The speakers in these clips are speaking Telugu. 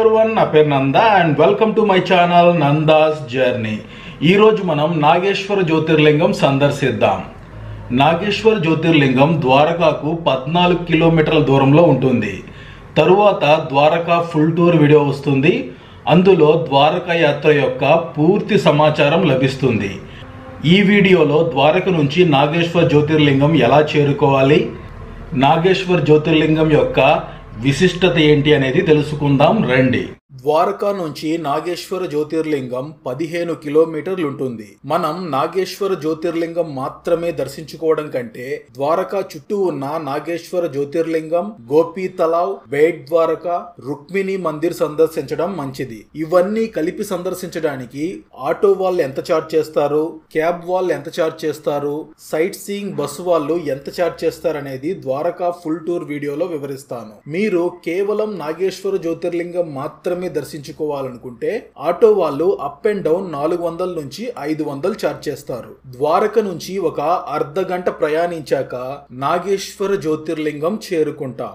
ఎవరివన్ నా పేరు Nanda and welcome to my channel Nanda's journey ఈరోజు మనం నాగేశ్వర జ్యోతిర్లింగం సందర్శిద్దాం నాగేశ్వర జ్యోతిర్లింగం ద్వారకాకు పద్నాలుగు కిలోమీటర్ల దూరంలో ఉంటుంది తరువాత ద్వారకా ఫుల్ టూర్ వీడియో వస్తుంది అందులో ద్వారకా యాత్ర యొక్క పూర్తి సమాచారం లభిస్తుంది ఈ వీడియోలో ద్వారక నుంచి నాగేశ్వర జ్యోతిర్లింగం ఎలా చేరుకోవాలి నాగేశ్వర్ జ్యోతిర్లింగం యొక్క విశిష్టత ఏంటి అనేది తెలుసుకుందాం రండి ద్వారకా నుంచి నాగేశ్వర జ్యోతిర్లింగం పదిహేను కిలోమీటర్లు ఉంటుంది మనం నాగేశ్వర జ్యోతిర్లింగం మాత్రమే దర్శించుకోవడం కంటే ద్వారకా చుట్టూ ఉన్న నాగేశ్వర జ్యోతిర్లింగం గోపీ తలావ్ బేట్ ద్వారకా రుక్మిణి మందిర్ సందర్శించడం మంచిది ఇవన్నీ కలిపి సందర్శించడానికి ఆటో వాళ్ళు ఎంత చార్జ్ చేస్తారు క్యాబ్ వాళ్ళు ఎంత చార్జ్ చేస్తారు సైట్ సీయింగ్ బస్సు వాళ్ళు ఎంత చార్జ్ చేస్తారనేది ద్వారకా ఫుల్ టూర్ వీడియోలో వివరిస్తాను మీరు కేవలం నాగేశ్వర జ్యోతిర్లింగం మాత్రమే దర్శించుకోవాలనుకుంటే ఆటో వాళ్ళు అప్ అండ్ డౌన్ నాలుగు వందల నుంచి ఐదు వందలు చార్జ్ చేస్తారు ద్వారక నుంచి ఒక అర్ధ గంట ప్రయాణించాక నాగేశ్వర జ్యోతిర్లింగం చేరుకుంటాం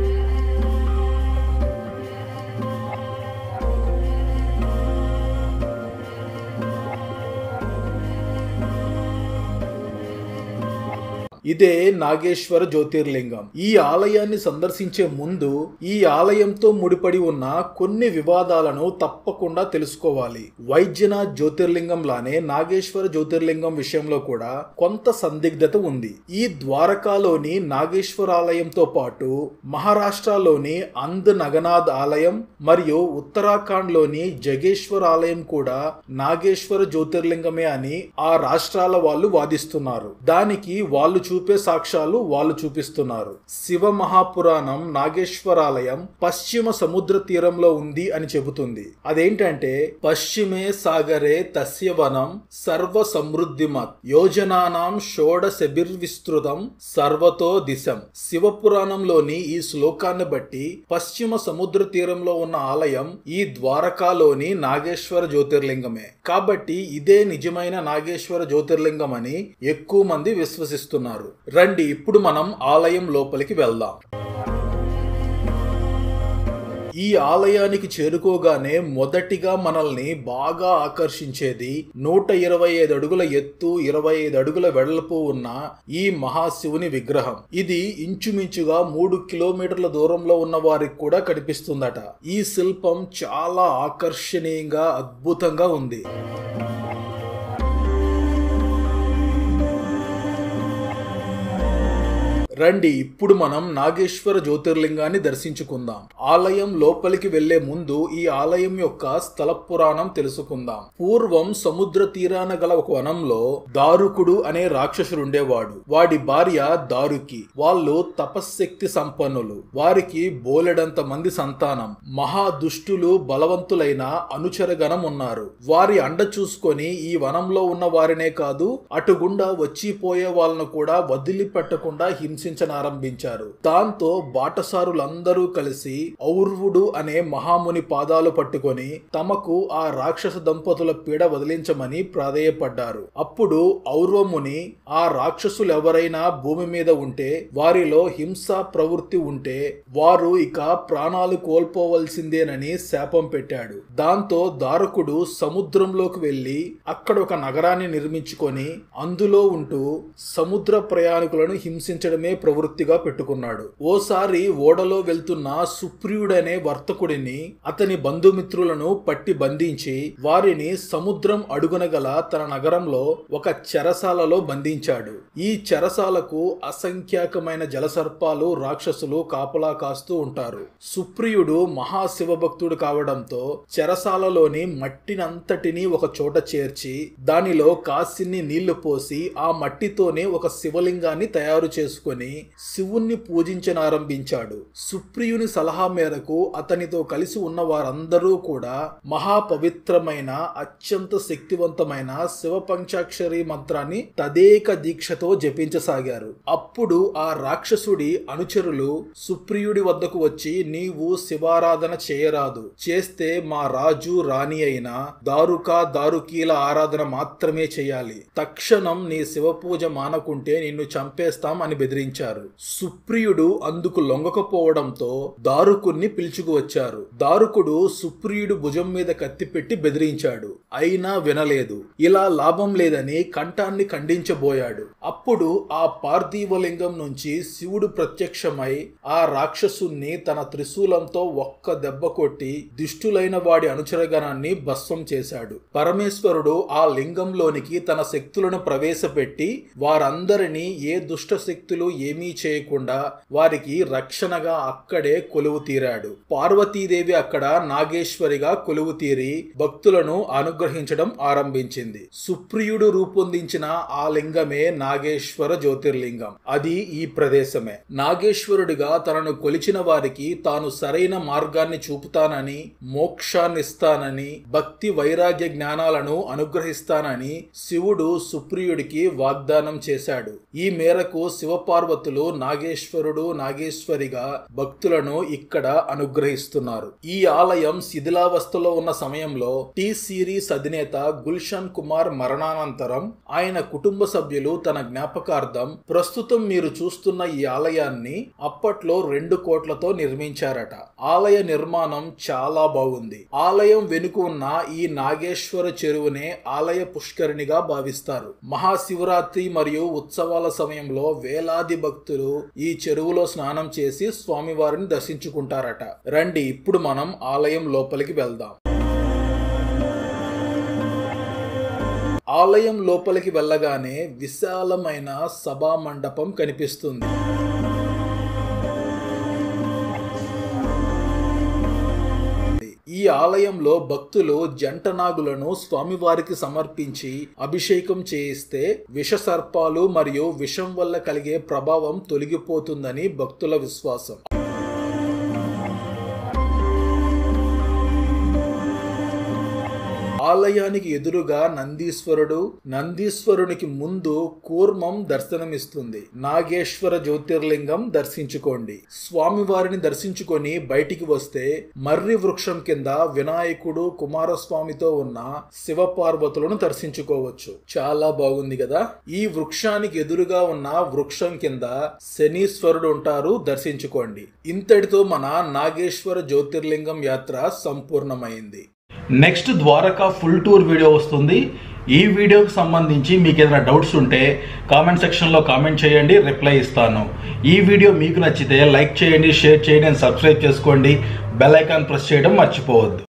ఇదే నాగేశ్వర జ్యోతిర్లింగం ఈ ఆలయాన్ని సందర్శించే ముందు ఈ ఆలయంతో ముడిపడి ఉన్న కొన్ని వివాదాలను తప్పకుండా తెలుసుకోవాలి వైద్యనాథ్ జ్యోతిర్లింగం లానే నాగేశ్వర జ్యోతిర్లింగం విషయంలో కూడా కొంత సందిగ్ధత ఉంది ఈ ద్వారకాలోని నాగేశ్వర ఆలయంతో పాటు మహారాష్ట్రలోని అంద్ నగనాథ్ ఆలయం మరియు ఉత్తరాఖండ్ లోని జగేశ్వర్ ఆలయం కూడా నాగేశ్వర జ్యోతిర్లింగమే అని ఆ రాష్ట్రాల వాళ్ళు వాదిస్తున్నారు దానికి వాళ్ళు చూపే సాక్ష్యాలు వాళ్ళు చూపిస్తున్నారు శివ మహాపురాణం నాగేశ్వరాలయం పశ్చిమ సముద్ర తీరంలో ఉంది అని చెబుతుంది అదేంటంటే పశ్చిమే సాగరే తస్య వనం సర్వ సమృద్ధిమత్ యోజనానాం షోడశభిర్విస్తృతం సర్వతో దిశం శివ పురాణంలోని ఈ శ్లోకాన్ని బట్టి పశ్చిమ సముద్ర తీరంలో ఉన్న ఆలయం ఈ ద్వారకాలోని నాగేశ్వర జ్యోతిర్లింగమే కాబట్టి ఇదే నిజమైన నాగేశ్వర జ్యోతిర్లింగం అని ఎక్కువ మంది విశ్వసిస్తున్నారు రండి ఇప్పుడు మనం ఆలయం లోపలికి వెళ్దాం ఈ ఆలయానికి చేరుకోగానే మొదటిగా మనల్ని బాగా ఆకర్షించేది నూట ఇరవై ఐదు అడుగుల ఎత్తు ఇరవై ఐదు అడుగుల వెడల్పు ఉన్న ఈ మహాశివుని విగ్రహం ఇది ఇంచుమించుగా మూడు కిలోమీటర్ల దూరంలో ఉన్న వారికి కూడా కనిపిస్తుందట ఈ శిల్పం చాలా ఆకర్షణీయంగా అద్భుతంగా ఉంది రండి ఇప్పుడు మనం నాగేశ్వర జ్యోతిర్లింగాన్ని దర్శించుకుందాం ఆలయం లోపలికి వెళ్లే ముందు ఈ ఆలయం యొక్క స్థల పురాణం తెలుసుకుందాం పూర్వం సముద్ర తీరాన గల ఒక వనంలో దారుకుడు అనే రాక్షసుడు ఉండేవాడు వాడి భార్య దారుకి వాళ్ళు తపశ్శక్తి సంపన్నులు వారికి బోలెడంత మంది సంతానం మహా దుష్టులు బలవంతులైన అనుచరగణం ఉన్నారు వారి అండ చూసుకొని ఈ వనంలో ఉన్న వారినే కాదు అటుగుండా వచ్చిపోయే వాళ్ళను కూడా వదిలిపెట్టకుండా హింస హింసించనారంభించారు దాంతో బాటసారులందరూ కలిసి ఔర్వుడు అనే మహాముని పాదాలు పట్టుకొని తమకు ఆ రాక్షస దంపతుల పీడ వదిలించమని ప్రాధేయపడ్డారు అప్పుడు ఔర్వముని ఆ రాక్షసులు ఎవరైనా భూమి మీద ఉంటే వారిలో హింసా ప్రవృత్తి ఉంటే వారు ఇక ప్రాణాలు కోల్పోవలసిందేనని శాపం పెట్టాడు దాంతో దారకుడు సముద్రంలోకి వెళ్లి అక్కడ ఒక నగరాన్ని నిర్మించుకొని అందులో ఉంటూ సముద్ర ప్రయాణికులను హింసించడమే ప్రవృత్తిగా పెట్టుకున్నాడు ఓసారి ఓడలో వెళ్తున్న సుప్రియుడనే వర్తకుడిని అతని బంధుమిత్రులను పట్టి బంధించి వారిని సముద్రం అడుగున గల తన నగరంలో ఒక చెరసాలలో బంధించాడు ఈ చెరసాలకు అసంఖ్యాకమైన జలసర్పాలు రాక్షసులు కాపలా కాస్తూ ఉంటారు సుప్రియుడు మహాశివభక్తుడు కావడంతో చెరసాలలోని మట్టినంతటిని ఒక చోట చేర్చి దానిలో కాసిన్ని నీళ్లు పోసి ఆ మట్టితోనే ఒక శివలింగాన్ని తయారు చేసుకుని శివుణ్ణి పూజించనారంభించాడు సుప్రియుని సలహా మేరకు అతనితో కలిసి ఉన్న వారందరూ కూడా మహాపవిత్రమైన అత్యంత శక్తివంతమైన శివ పంచాక్షరి మంత్రాన్ని తదేక దీక్షతో జపించసాగారు అప్పుడు ఆ రాక్షసుడి అనుచరులు సుప్రియుడి వద్దకు వచ్చి నీవు శివారాధన చేయరాదు చేస్తే మా రాజు రాణి అయిన దారుక దారుకీల ఆరాధన మాత్రమే చేయాలి తక్షణం నీ శివ పూజ మానకుంటే నిన్ను చంపేస్తాం అని బెదిరించారు నిర్ణయించారు సుప్రియుడు అందుకు లొంగకపోవడంతో దారుకుణ్ణి పిలుచుకువచ్చారు దారుకుడు సుప్రియుడు భుజం మీద కత్తి పెట్టి బెదిరించాడు అయినా వినలేదు ఇలా లాభం లేదని కంఠాన్ని ఖండించబోయాడు అప్పుడు ఆ పార్థివలింగం నుంచి శివుడు ప్రత్యక్షమై ఆ రాక్షసుణ్ణి తన త్రిశూలంతో ఒక్క దెబ్బ కొట్టి దుష్టులైన వాడి అనుచరగణాన్ని భస్వం చేశాడు పరమేశ్వరుడు ఆ లింగంలోనికి తన శక్తులను ప్రవేశపెట్టి వారందరినీ ఏ దుష్ట శక్తులు ఏమీ చేయకుండా వారికి రక్షణగా అక్కడే కొలువు తీరాడు పార్వతీదేవి అక్కడ నాగేశ్వరిగా కొలువు తీరి భక్తులను అనుగ్రహించడం ఆరంభించింది సుప్రియుడు రూపొందించిన ఆ లింగమే నాగేశ్వర జ్యోతిర్లింగం అది ఈ ప్రదేశమే నాగేశ్వరుడిగా తనను కొలిచిన వారికి తాను సరైన మార్గాన్ని చూపుతానని మోక్షాన్నిస్తానని భక్తి వైరాగ్య జ్ఞానాలను అనుగ్రహిస్తానని శివుడు సుప్రియుడికి వాగ్దానం చేశాడు ఈ మేరకు శివపార్వతులు నాగేశ్వరుడు నాగేశ్వరిగా భక్తులను ఇక్కడ అనుగ్రహిస్తున్నారు ఈ ఆలయం శిథిలావస్థలో ఉన్న సమయంలో టీ సిరీస్ అధినేత గుల్షన్ కుమార్ మరణానంతరం ఆయన కుటుంబ సభ్యులు తన జ్ఞాపకార్థం ప్రస్తుతం మీరు చూస్తున్న ఈ ఆలయాన్ని అప్పట్లో రెండు కోట్లతో నిర్మించారట ఆలయ నిర్మాణం చాలా బాగుంది ఆలయం వెనుక ఉన్న ఈ నాగేశ్వర చెరువునే ఆలయ పుష్కరిణిగా భావిస్తారు మహాశివరాత్రి మరియు ఉత్సవాల సమయంలో వేలాది భక్తులు ఈ చెరువులో స్నానం చేసి స్వామివారిని దర్శించుకుంటారట రండి ఇప్పుడు మనం ఆలయం లోపలికి వెళ్దాం ఆలయం లోపలికి వెళ్ళగానే విశాలమైన సభా మండపం కనిపిస్తుంది ఈ ఆలయంలో భక్తులు జంట నాగులను స్వామివారికి సమర్పించి అభిషేకం చేయిస్తే విష సర్పాలు మరియు విషం వల్ల కలిగే ప్రభావం తొలగిపోతుందని భక్తుల విశ్వాసం ఆలయానికి ఎదురుగా నందీశ్వరుడు నందీశ్వరునికి ముందు కూర్మం దర్శనమిస్తుంది నాగేశ్వర జ్యోతిర్లింగం దర్శించుకోండి స్వామివారిని దర్శించుకొని బయటికి వస్తే మర్రి వృక్షం కింద వినాయకుడు కుమారస్వామితో ఉన్న శివపార్వతులను దర్శించుకోవచ్చు చాలా బాగుంది కదా ఈ వృక్షానికి ఎదురుగా ఉన్న వృక్షం కింద శనీశ్వరుడు ఉంటారు దర్శించుకోండి ఇంతటితో మన నాగేశ్వర జ్యోతిర్లింగం యాత్ర సంపూర్ణమైంది next Dwarka full tour video వస్తుంది ఈ వీడియోకి సంబంధించి మీకు ఏదైనా డౌట్స్ ఉంటే కామెంట్ సెక్షన్లో కామెంట్ చేయండి రిప్లై ఇస్తాను ఈ వీడియో మీకు నచ్చితే లైక్ చేయండి షేర్ చేయండి అండ్ సబ్స్క్రైబ్ చేసుకోండి బెల్ ఐకాన్ ప్రెస్ చేయడం మర్చిపోవద్దు